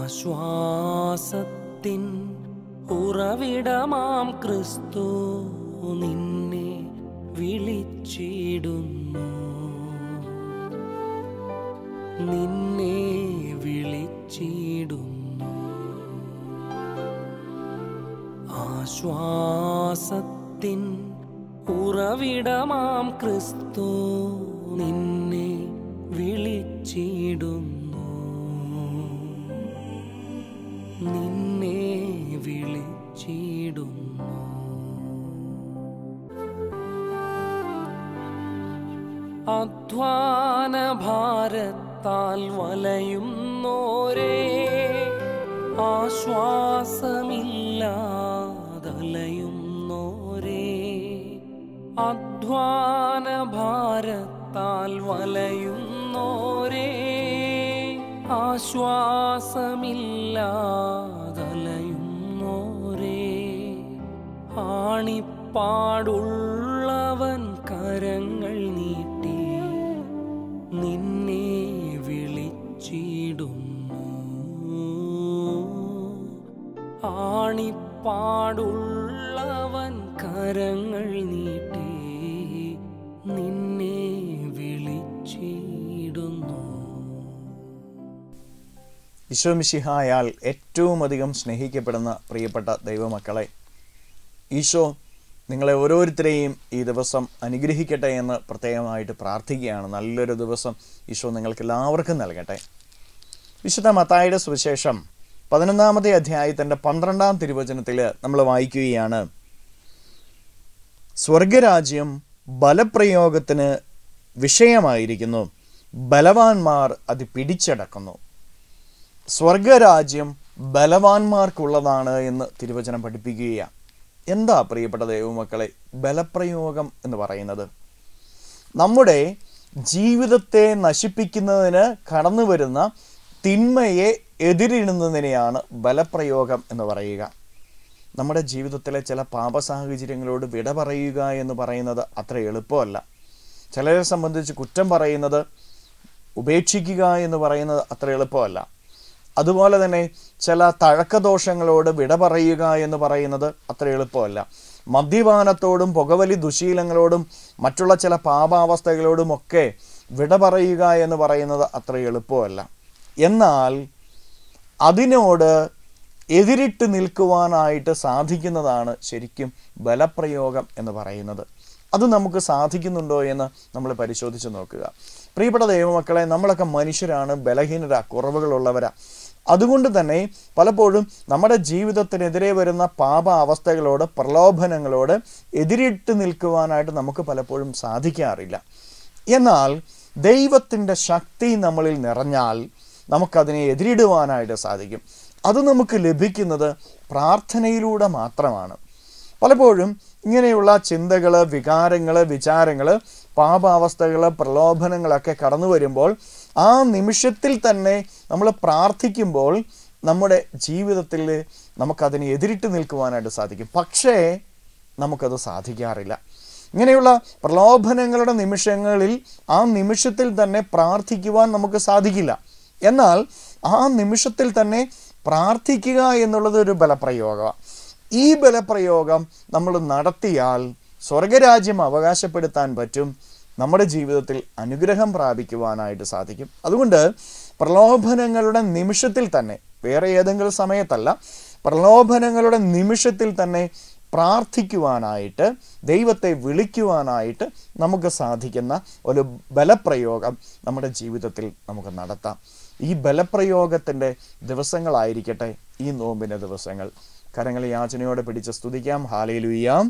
ആശ്വാസത്തിൻ ഉറവിടമാം ക്രിസ്തു നിന്നെ വിളിച്ചിടുന്നു നിന്നെ വിളിച്ചിടുന്നു ആശ്വാസത്തിൻ ഉറവിടമാം ക്രിസ്തു നിന്നെ വിളിച്ചിടുന്നു നിന്നെ വിളിച്ചിടുന്നു അധ്വാന ഭാരത്താൽ വലയുന്നോരേ ആശ്വാസമില്ലാതലയുന്നോരേ അധ്വാന ഭാരത്താൽ വലയുന്നോരേ ആശ്വാസമില്ലാതലയുന്നോരേ ആണിപ്പാടുള്ളവൻ കരങ്ങൾ നീട്ടി നിന്നെ വിളിച്ചിടുന്നു ആണിപ്പാടുള്ളവൻ കരങ്ങൾ നീട്ടി നിന്നെ വിളിച്ചിടുന്നു ഈശോമിശിഹായാൽ ഏറ്റവും അധികം സ്നേഹിക്കപ്പെടുന്ന പ്രിയപ്പെട്ട ദൈവമക്കളെ ഈശോ നിങ്ങളെ ഓരോരുത്തരെയും ഈ ദിവസം അനുഗ്രഹിക്കട്ടെ എന്ന് പ്രത്യേകമായിട്ട് പ്രാർത്ഥിക്കുകയാണ് നല്ലൊരു ദിവസം ഈശോ നിങ്ങൾക്ക് എല്ലാവർക്കും നൽകട്ടെ വിശുദ്ധ മത്തായുടെ സുവിശേഷം പതിനൊന്നാമത്തെ അധ്യായത്തിൻ്റെ പന്ത്രണ്ടാം തിരുവചനത്തിൽ നമ്മൾ വായിക്കുകയാണ് സ്വർഗരാജ്യം ബലപ്രയോഗത്തിന് വിഷയമായിരിക്കുന്നു ബലവാന്മാർ അത് പിടിച്ചടക്കുന്നു സ്വർഗരാജ്യം ബലവാന്മാർക്കുള്ളതാണ് എന്ന് തിരുവചനം പഠിപ്പിക്കുകയാണ് എന്താ പ്രിയപ്പെട്ട ദൈവമക്കളെ ബലപ്രയോഗം എന്ന് പറയുന്നത് നമ്മുടെ ജീവിതത്തെ നശിപ്പിക്കുന്നതിന് കടന്നു വരുന്ന തിന്മയെ എതിരിടുന്നതിനെയാണ് ബലപ്രയോഗം എന്ന് പറയുക നമ്മുടെ ജീവിതത്തിലെ ചില പാപ സാഹചര്യങ്ങളോട് വിട പറയുക എന്ന് പറയുന്നത് അത്ര എളുപ്പമല്ല ചിലരെ സംബന്ധിച്ച് കുറ്റം പറയുന്നത് ഉപേക്ഷിക്കുക എന്ന് പറയുന്നത് അത്ര എളുപ്പമല്ല അതുപോലെ തന്നെ ചില തഴക്കദോഷങ്ങളോട് വിട പറയുക എന്ന് പറയുന്നത് അത്ര എളുപ്പമല്ല മദ്യപാനത്തോടും പുകവലി ദുശീലങ്ങളോടും മറ്റുള്ള ചില പാപാവസ്ഥകളോടുമൊക്കെ വിട പറയുക എന്ന് പറയുന്നത് അത്ര എളുപ്പമല്ല എന്നാൽ അതിനോട് എതിരിട്ട് നിൽക്കുവാനായിട്ട് സാധിക്കുന്നതാണ് ശരിക്കും ബലപ്രയോഗം എന്ന് പറയുന്നത് അത് നമുക്ക് സാധിക്കുന്നുണ്ടോ എന്ന് നമ്മൾ പരിശോധിച്ച് നോക്കുക പ്രിയപ്പെട്ട ദൈവമക്കളെ നമ്മളൊക്കെ മനുഷ്യരാണ് ബലഹീനരാ കുറവുകളുള്ളവരാ അതുകൊണ്ട് തന്നെ പലപ്പോഴും നമ്മുടെ ജീവിതത്തിനെതിരെ വരുന്ന പാപ അവസ്ഥകളോട് പ്രലോഭനങ്ങളോട് എതിരിട്ട് നിൽക്കുവാനായിട്ട് നമുക്ക് പലപ്പോഴും സാധിക്കാറില്ല എന്നാൽ ദൈവത്തിൻ്റെ ശക്തി നമ്മളിൽ നിറഞ്ഞാൽ നമുക്കതിനെ എതിരിടുവാനായിട്ട് സാധിക്കും അത് നമുക്ക് ലഭിക്കുന്നത് പ്രാർത്ഥനയിലൂടെ മാത്രമാണ് പലപ്പോഴും ഇങ്ങനെയുള്ള ചിന്തകൾ വികാരങ്ങൾ വിചാരങ്ങൾ പാപാവസ്ഥകൾ പ്രലോഭനങ്ങളൊക്കെ കടന്നു വരുമ്പോൾ ആ നിമിഷത്തിൽ തന്നെ നമ്മൾ പ്രാർത്ഥിക്കുമ്പോൾ നമ്മുടെ ജീവിതത്തിൽ നമുക്കതിനെ എതിരിട്ട് നിൽക്കുവാനായിട്ട് സാധിക്കും പക്ഷേ നമുക്കത് സാധിക്കാറില്ല ഇങ്ങനെയുള്ള പ്രലോഭനങ്ങളുടെ നിമിഷങ്ങളിൽ ആ നിമിഷത്തിൽ തന്നെ പ്രാർത്ഥിക്കുവാൻ നമുക്ക് സാധിക്കില്ല എന്നാൽ ആ നിമിഷത്തിൽ തന്നെ പ്രാർത്ഥിക്കുക എന്നുള്ളത് ഒരു ബലപ്രയോഗമാണ് ഈ ബലപ്രയോഗം നമ്മൾ നടത്തിയാൽ സ്വർഗരാജ്യം അവകാശപ്പെടുത്താൻ പറ്റും നമ്മുടെ ജീവിതത്തിൽ അനുഗ്രഹം പ്രാപിക്കുവാനായിട്ട് സാധിക്കും അതുകൊണ്ട് പ്രലോഭനങ്ങളുടെ നിമിഷത്തിൽ തന്നെ വേറെ ഏതെങ്കിലും സമയത്തല്ല പ്രലോഭനങ്ങളുടെ നിമിഷത്തിൽ തന്നെ പ്രാർത്ഥിക്കുവാനായിട്ട് ദൈവത്തെ വിളിക്കുവാനായിട്ട് നമുക്ക് സാധിക്കുന്ന ഒരു ബലപ്രയോഗം നമ്മുടെ ജീവിതത്തിൽ നമുക്ക് നടത്താം ഈ ബലപ്രയോഗത്തിൻ്റെ ദിവസങ്ങളായിരിക്കട്ടെ ഈ നോമ്പിൻ്റെ ദിവസങ്ങൾ കരങ്ങൾ യാചനയോടെ പിടിച്ച് സ്തുതിക്കാം ഹാലയിലുയ്യാം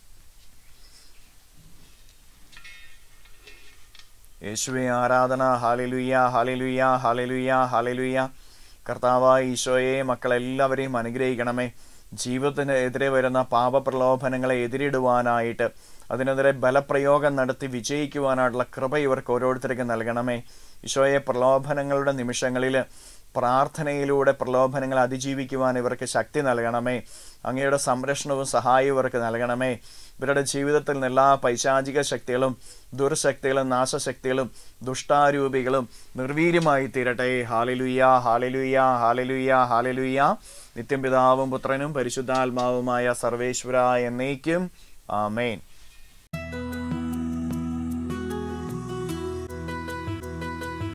യേശുവെ ആരാധന ഹാലലുയ്യ ഹാലലുയ്യ ഹാലലുയ്യ ഹാലലുയ്യ കർത്താവായ ഈശോയെ മക്കളെല്ലാവരെയും അനുഗ്രഹിക്കണമേ ജീവിതത്തിന് എതിരെ വരുന്ന പാപപ്രലോഭനങ്ങളെ എതിരിടുവാനായിട്ട് അതിനെതിരെ ബലപ്രയോഗം നടത്തി വിജയിക്കുവാനായിട്ടുള്ള കൃപ ഇവർക്ക് ഓരോരുത്തർക്കും നൽകണമേ ഈശോയെ പ്രലോഭനങ്ങളുടെ നിമിഷങ്ങളിൽ പ്രാർത്ഥനയിലൂടെ പ്രലോഭനങ്ങൾ അതിജീവിക്കുവാൻ ഇവർക്ക് ശക്തി നൽകണമേ അങ്ങയുടെ സംരക്ഷണവും സഹായവും ഇവർക്ക് നൽകണമേ ഇവരുടെ ജീവിതത്തിൽ നിന്ന് എല്ലാ പൈശാചിക ശക്തികളും ദുർശക്തികളും നാശശക്തികളും ദുഷ്ടാരൂപികളും നിർവീര്യമായി തീരട്ടെ ഹാലിലുയ്യ ഹാലിലുയ്യ ഹാലിലുയ്യ ഹാലിലുയ്യ നിത്യം പിതാവും പുത്രനും പരിശുദ്ധാത്മാവുമായ സർവേശ്വര എന്നേക്കും ആമേൻ